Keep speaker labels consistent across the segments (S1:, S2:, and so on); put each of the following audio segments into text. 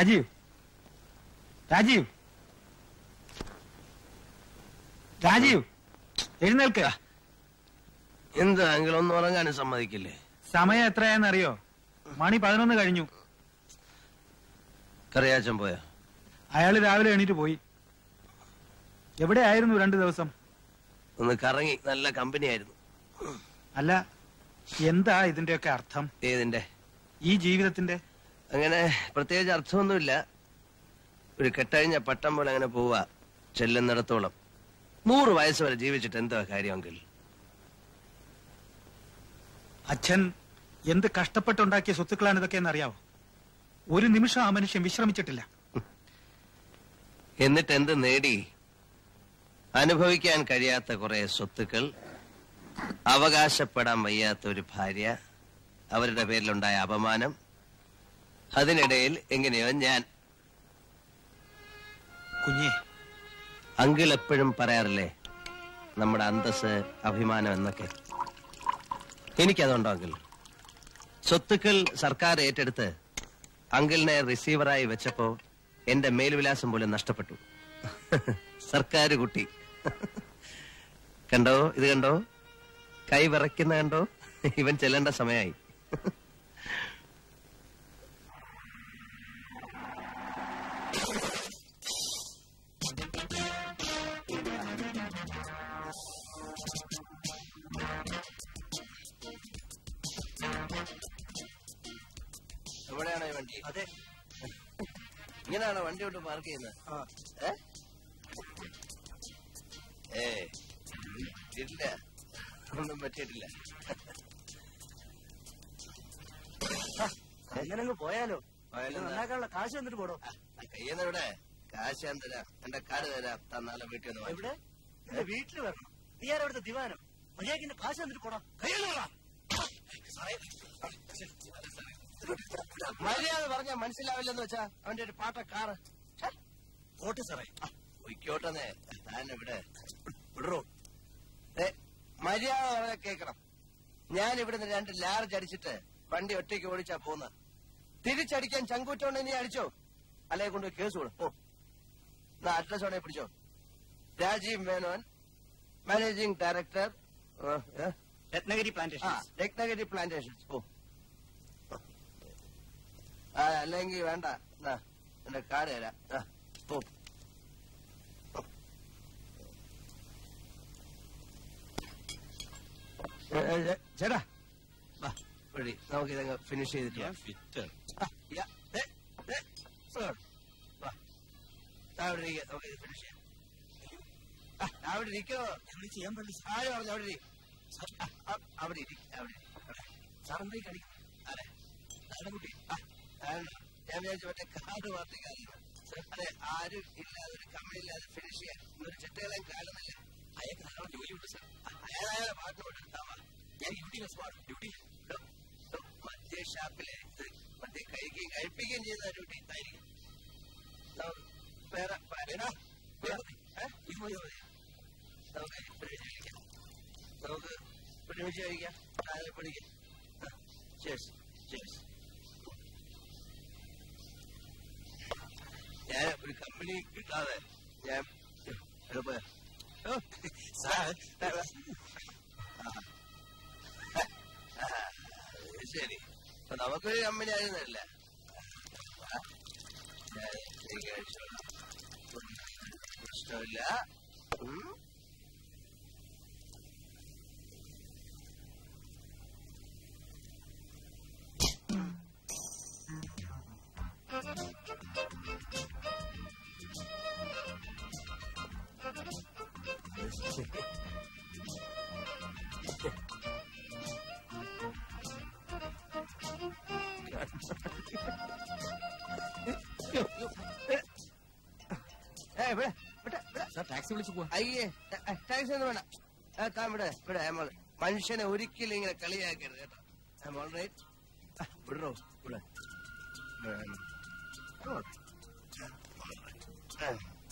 S1: രാജീവ് രാജീവ് രാജീവ് എഴുന്നേൽക്ക
S2: എന്താ എങ്കിൽ ഒന്നും ഉറങ്ങാനും സമ്മതിക്കില്ലേ
S1: സമയം എത്രയാന്ന് അറിയോ മണി പതിനൊന്ന് കഴിഞ്ഞു
S2: കറിയാച്ചൻ പോയാ
S1: അയാള് രാവിലെ എണീറ്റ് പോയി എവിടെയായിരുന്നു രണ്ടു ദിവസം
S2: ഒന്ന് കറങ്ങി നല്ല കമ്പനി ആയിരുന്നു
S1: അല്ല എന്താ ഇതിന്റെയൊക്കെ അർത്ഥം
S2: ഏതിന്റെ
S1: ഈ ജീവിതത്തിന്റെ
S2: അങ്ങനെ പ്രത്യേകിച്ച് അർത്ഥമൊന്നുമില്ല ഒരു കെട്ടഴിഞ്ഞ പട്ടം പോലെ അങ്ങനെ പോവാ ചെല്ലുന്നിടത്തോളം നൂറ് വയസ്സ് വരെ ജീവിച്ചിട്ട് എന്താ കാര്യമെങ്കിൽ
S1: അച്ഛൻ എന്ത് കഷ്ടപ്പെട്ടുണ്ടാക്കിയ സ്വത്തുക്കളാണ് ഇതൊക്കെ എന്നറിയാവോ ഒരു നിമിഷം ആ മനുഷ്യൻ വിശ്രമിച്ചിട്ടില്ല
S2: എന്നിട്ട് എന്ത് നേടി അനുഭവിക്കാൻ കഴിയാത്ത കുറെ സ്വത്തുക്കൾ അവകാശപ്പെടാൻ വയ്യാത്ത ഒരു ഭാര്യ അവരുടെ പേരിലുണ്ടായ അപമാനം അതിനിടയിൽ എങ്ങനെയോ ഞാൻ
S1: കുഞ്ഞെ
S2: അങ്കിൾ എപ്പോഴും പറയാറില്ലേ നമ്മുടെ അന്തസ് അഭിമാനം എന്നൊക്കെ എനിക്കതുണ്ടോ അങ്കിൾ സ്വത്തുക്കൾ സർക്കാർ ഏറ്റെടുത്ത് അങ്കിളിനെ റിസീവറായി വെച്ചപ്പോ എന്റെ മേൽവിലാസം പോലും നഷ്ടപ്പെട്ടു സർക്കാർ കുട്ടി കണ്ടോ ഇത് കണ്ടോ കൈ വിറയ്ക്കുന്ന കണ്ടോ ഇവൻ ചെല്ലേണ്ട സമയമായി എവിടെയാണോ ഈ വണ്ടി അതെ ഇങ്ങനെയാണോ വണ്ടി കൊണ്ട് പാർക്ക് ചെയ്യുന്നത് ഏ? ഏ ഇല്ല ഒന്നും പറ്റിയിട്ടില്ല
S3: അങ്ങനെ പോയാലോ
S2: പോയാലോ എന്താ?
S3: നന്നാക്കാനുള്ള കാശ് എന്നിട്ട് പോടോ
S2: കയ്യെന്ന് എവിടെ കാശ് ഞാൻ തരാം എന്റെ കാർഡ് തരാം തന്നാലെ വീട്ടിൽ നിന്ന് വാങ്ങിച്ചോ.
S3: എവിടെ എന്റെ വീട്ടിൽ വരണം നീ ആരാ ഇവിടുത്തെ ദിവാനം മര്യാദക്കിന്റെ കാശ് എന്നിട്ട് പോടാ
S2: മര്യാദ പറഞ്ഞാൽ മനസ്സിലാവില്ലെന്ന് വെച്ചാ അവന്റെ ഒരു പാട്ട കാറ്
S3: പോട്ടെ സാറേ
S2: പൊയ്ക്കോട്ടെന്നേ താൻ ഇവിടെ വിടറോ ഏ മര്യാദ പറഞ്ഞാൽ കേക്കണം ഞാൻ ഇവിടുന്ന് രണ്ട് ലാർജ് അടിച്ചിട്ട് വണ്ടി ഒറ്റയ്ക്ക് ഓടിച്ചാ പോന്ന തിരിച്ചടിക്കാൻ ചങ്കൂറ്റോണ്ട് നീ അടിച്ചോ അല്ലെ കൊണ്ട് കേസ് കൊടു ഓ എന്നാ അഡ്രസ് വേണേ പിടിച്ചോ രാജീവ് മേനോൻ മാനേജിംഗ് ഡയറക്ടർ
S3: രത്നഗിരി
S2: ആ
S3: പ്ലാന്റേഷൻ
S2: രത്നഗിരി പ്ലാന്റേഷൻസ് ഓ ആ അല്ലെങ്കിൽ വേണ്ട എന്നാ എന്റെ കാർഡ് തരാം ആ, ഓ ഏ, ഏ, ഏ, ചേട്ടാ വാ വഴി നമുക്ക് ഇതങ്ങ് ഫിനിഷ് ചെയ്തിട്ട് വാ. ആ, യാ, ഏ, ഏ, സർ. വാ. ദാ അവിടെ ഇരിക്ക്, നമുക്ക് ഇത് ഫിനിഷ് ചെയ്യാം ആ, അവിടെ ഇരിക്കോ
S3: ചെയ്യാൻ പറ്റില്ല
S2: ആരും പറഞ്ഞു അവിടെ ഇരി. ആ, ആ, അവിടെ ഇരി, അവിടെ ഇരി. അവിടെ. സാർ എന്താ ഈ കാണിക്കുന്നത്? ആരെ? ആരുടെ കുട്ടി? ആ, ആരാണ്? ഞാൻ വിചാരിച്ചു മറ്റേ കാർഡ് പാർട്ടിക്കാരാണ് അതെ ആരും ഇല്ലാതെ ഒരു കമ്പനി ഇല്ലാതെ ഫിനിഷ് ചെയ്യാൻ ഒരു ചെട്ടുകളെയും കാണുന്നില്ല അയാൾക്ക് ധാരാളം ജോലിയുണ്ട് സാർ അയാൾ അയാളെ പാട്ടിന് കൊണ്ടെടുത്താവാ ഞാൻ ഡ്യൂട്ടിയിലെ സ്മാർട്ട് ഡ്യൂട്ടി മറ്റേ ഷാപ്പിലെ ഇത് മറ്റേ കഴിക്കുകയും കഴിപ്പിക്കുകയും ചെയ്യുന്ന ഡ്യൂട്ടി ആയിരിക്കും നമുക്ക് വേറെ വേറെ ഏ? ഇത് മതി മതി നമുക്ക് ഒരുമിച്ച് കഴിക്കാം നമുക്ക് ഒരുമിച്ച് കഴിക്കാം താഴെ പിടിക്കാം ചേസ് ചേസ് ഞാൻ ഒരു കമ്പനി കിട്ടാതെ ഞാൻ എവിടെ സാർ ശരി അപ്പൊ നമുക്കൊരു കമ്പനി ആയിരുന്നല്ല ഞാൻ എനിക്ക് കഴിച്ചോളാം. ഒന്നും പ്രശ്നമില്ല ഉം. ഏയ് ഇവിടെ, ഇവിടെ, ഇവിടെ.
S3: സാർ ടാക്സി വിളിച്ചു പോവാ
S2: അയ്യേ ടാ- ആ, ടാക്സി ഒന്നും വേണ്ട ആ, താൻ ഇവിടെ ഇവിടെ നമ്മൾ മനുഷ്യനെ ഒരിക്കലും ഇങ്ങനെ കളിയാക്കരുത് കേട്ടോ I'm all right. ആ, വിടറോ ഇവിടെ ഇവിടെ. Come on. ആ.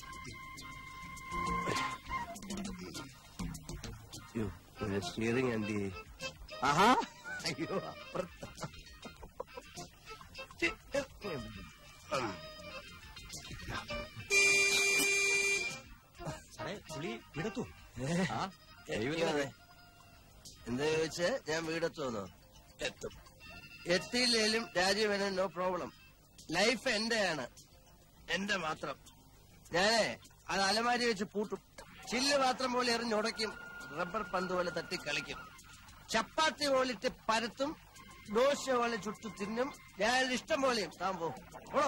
S2: അയ്യോ, ഒരു സ്റ്റിയറിംഗ് ആൻഡ് ആഹാ അയ്യോ അപ്പുറത്ത് ഉം.
S3: ഇടത്തു
S2: ഇങ്ങനെ. എന്താ ചോദിച്ച് ഞാൻ വീടെത്തുമെന്നോ എത്തും എത്തിയില്ലേലും രാജീവന് നോ പ്രോബ്ലം ലൈഫ് എന്റെയാണ് എന്റെ മാത്രം ഞാനേ അത് അലമാരി വെച്ച് പൂട്ടും ചില്ല് പാത്രം പോലെ എറിഞ്ഞുടയ്ക്കും റബ്ബർ പന്ത് പോലെ തട്ടി കളിക്കും ചപ്പാത്തി പോലിട്ട് പരത്തും ദോശ പോലെ ചുട്ടു തിന്നും ഞാൻ ഇഷ്ടം പോലെയും താൻ പോ ഓ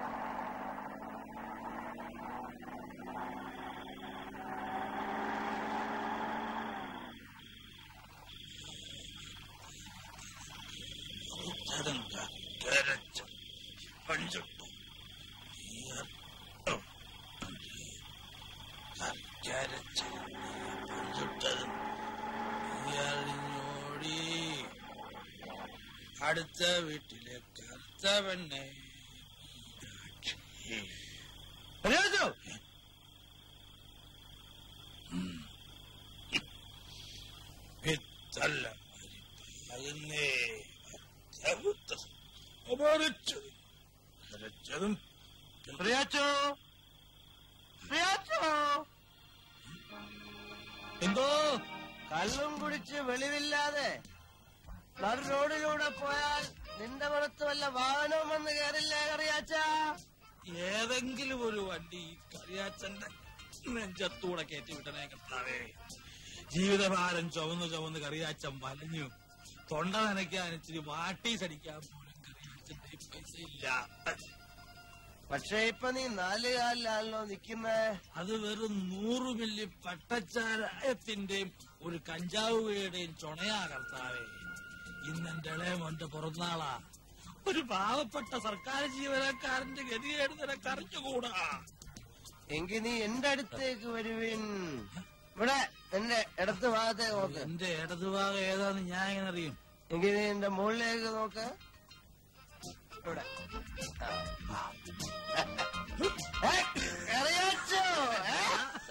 S4: അടുത്ത വീട്ടിലെ കറുത്തവണ്ണെ
S2: അറിയാമോ
S4: പിത്തല്ല അതിനെ അപഹരിച്ചത് അരച്ചതും
S2: പ്രിയാച്ചോ പ്രിയാച്ചോ
S1: എന്തോ
S2: കള്ളും കുടിച്ച് വെളിവില്ലാതെ നടു റോഡിലൂടെ പോയാൽ നിന്റെ പുറത്ത് വല്ല വാഹനവും വന്ന് കയറില്ലേ അറിയാച്ച
S4: ഏതെങ്കിലും ഒരു വണ്ടി ഈ കറിയാച്ചന്റെ നെഞ്ചത്തൂടെ കയറ്റി വിട്ടനെ കർത്താവേ ജീവിതഭാരം ചുവന്ന് ചുവന്ന് കറിയാച്ചൻ വലഞ്ഞു തൊണ്ട നനയ്ക്കാൻ ഇച്ചിരി വാട്ടീസ് അടിക്കാൻ പോലും കറിയാച്ചന്റെ കയ്യിൽ പൈസ ഇല്ല
S2: പക്ഷെ ഇപ്പൊ നീ നാല് കാലിലാണല്ലോ നിക്കുന്നേ
S4: അത് വെറും നൂറ് മില്ലി പട്ടച്ചാരായത്തിന്റെയും ഒരു കഞ്ചാവ് വീടേയും ചുണയാ കർത്താവേ ഇന്നെന്റെ ഇളയമോന്റെ പിറന്നാളാ ഒരു പാവപ്പെട്ട സർക്കാർ ജീവനക്കാരന്റെ ഗതികേട് നിനക്ക് അറിഞ്ഞുകൂടാ
S2: എങ്കിൽ നീ എന്റെ അടുത്തേക്ക് വരുവിൻ ഇവിടെ എന്റെ ഇടത്ത് ഭാഗത്തേക്ക് നോക്ക്
S4: എന്റെ ഇടതുഭാഗം ഏതാന്ന് ഞാൻ എങ്ങനെ അറിയും
S2: എങ്കിൽ നീ എന്റെ മുകളിലേക്ക് നോക്ക് ഇവിടെ ആ. ഏ, അറിയാച്ചോ ഏ?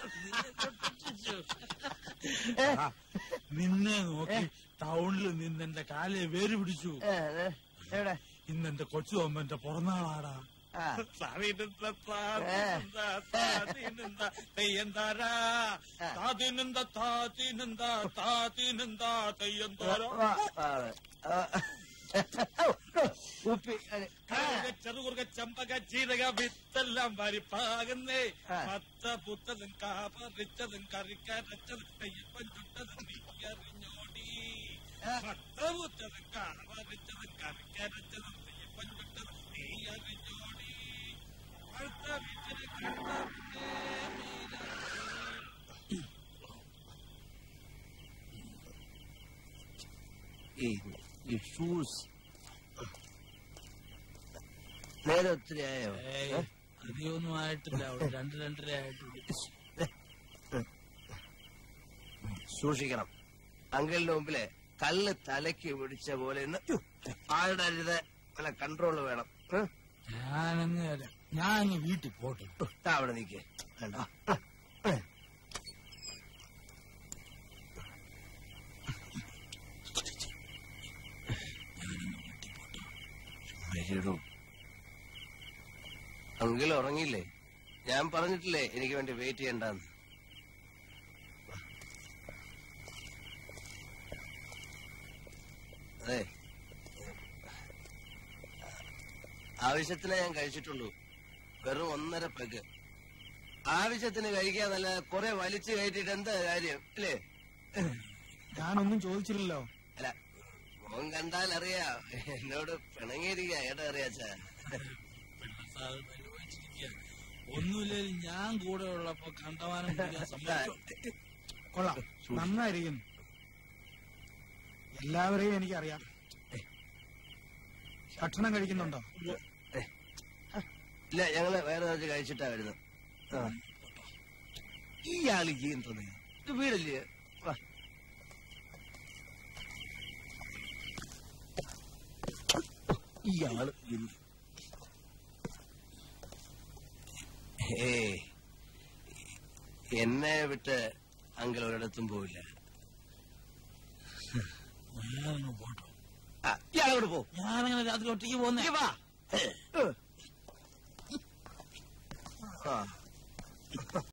S2: ഏ?
S4: ആ, നിന്നെ നോക്കി ടൗണിൽ നിന്ന് എന്റെ കാലെ വേര് പിടിച്ചു
S2: ഏ, ഏ, എവിടെ
S4: ഇന്നെന്റെ കൊച്ചു അമ്മന്റെ പിറന്നാളാടാ
S2: ആ
S4: സാവിനെന്താ താതിനെന്താ താതിനെന്താ തെയ്യന്താരാ താതിനെന്താ താതിനെന്താ താതിനെന്താ തെയ്യന്താരാ
S2: വാ, വാ, വാ. ആ, ഉപ്പി അതെ. ആ,
S4: ചെറുകുറുക ചമ്പക ചീരക വിത്തെല്ലാം വരിപ്പാകുന്നേ
S2: ആ.
S4: പത്ത പുത്തതും കാപ്പറിച്ചതും കറിക്കരച്ചതും തെയ്യപ്പൻ ചുട്ടതും നീയറിഞ്ഞോടി
S2: ആ.
S4: പത്ത പുത്തതും കാപ്പറിച്ചതും കറിക്കരച്ചതും തെയ്യപ്പൻ ചുട്ടതും നീയറിഞ്ഞോടി അടുത്ത വീട്ടിലെ കണ്ടേ
S2: ഈ ഈ ഷൂസ് നേരെ ഒത്തിരി ആയോ
S4: ഏയ് അധികമൊന്നും ആയിട്ടില്ല അവിടെ രണ്ട് രണ്ടര ആയിട്ടുള്ളൂ
S2: സൂക്ഷിക്കണം അങ്കിളിന്റെ മുമ്പിലെ കല്ല് തലയ്ക്ക് പിടിച്ച പോലെ ഇന്ന് ആളുടെ അരുത് നല്ല കൺട്രോൾ വേണം ഉം?
S4: ഞാനങ്ങ് വരാം. ഞാൻ അങ്ങ് വീട്ടിൽ പോട്ടെ
S2: ദാ അവിടെ നിൽക്കേ വേണ്ട അങ്കിൾ ഉറങ്ങിയില്ലേ ഞാൻ പറഞ്ഞിട്ടില്ലേ എനിക്ക് വേണ്ടി വെയിറ്റ് ചെയ്യണ്ടെന്ന് അതെ ആവശ്യത്തിനെ ഞാൻ കഴിച്ചിട്ടുള്ളൂ വെറും ഒന്നര പെഗ് ആവശ്യത്തിന് കഴിക്കാന്നല്ല കുറെ വലിച്ചു കയറ്റിട്ട് എന്താ കാര്യം അല്ലേ
S1: ഞാനൊന്നും ചോദിച്ചില്ലല്ലോ
S2: അല്ല മോൻ കണ്ടാൽ അറിയാം എന്നോട് പിണങ്ങിയിരിക്ക ഏട്ടാ അറിയാച്ചാ
S4: സാറ് പരിപാലിച്ചിരിക്കുക ഒന്നുമില്ലെങ്കിൽ ഞാൻ കൂടെ ഉള്ളപ്പോ കണ്ടവാനം പിടിക്കാൻ സമ്മതിച്ചു
S1: കൊള്ളാം നന്നായിരിക്കുന്നു എല്ലാവരെയും എനിക്കറിയാം ഭക്ഷണം കഴിക്കുന്നുണ്ടോ
S2: ഇല്ല ഞങ്ങള് വേറെ വെച്ച് കഴിച്ചിട്ടാ വരുന്നത് ആ. ഇയാള് ചെയ്യുന്നത് ഇത് വീടല്ലേ വാ. ഇയാള് എന്ത്? ഏയ് എന്നെ വിട്ട് അങ്കിൾ ഒരിടത്തും പോവില്ല
S4: ഞാനങ്ങ് പോട്ടോ
S2: ആ, ഇയാളോട് പോ
S4: ഞാനങ്ങനെ രാത്രി ഒറ്റയ്ക്ക് പോന്നേ
S2: ഇങ്ങ് വാ ഏ. ആ